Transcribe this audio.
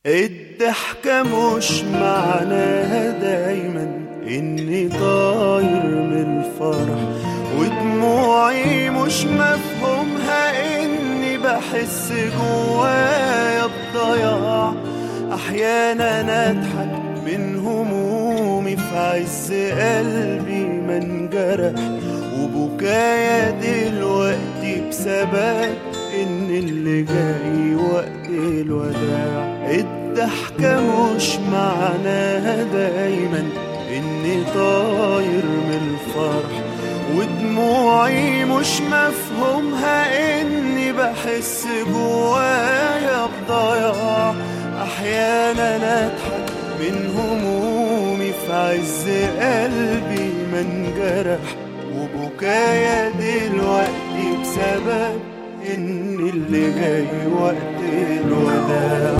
الضحكة مش معناها دايما إني طاير من الفرح ودموعي مش مفهومها إني بحس جوايا بضياع أحيانا أضحك من همومي في عز قلبي ما انجرح وبكايا دلوقتي بسبب إن اللي جاي وقت الوداع الضحكة مش معناها دايما إني طاير من الفرح ودموعي مش مفهومها إني بحس جوايا بضياع أحيانا أضحك من همومي في عز قلبي ما انجرح وبكايا دلوقتي بسبب إن اللي جاي وقت الوداع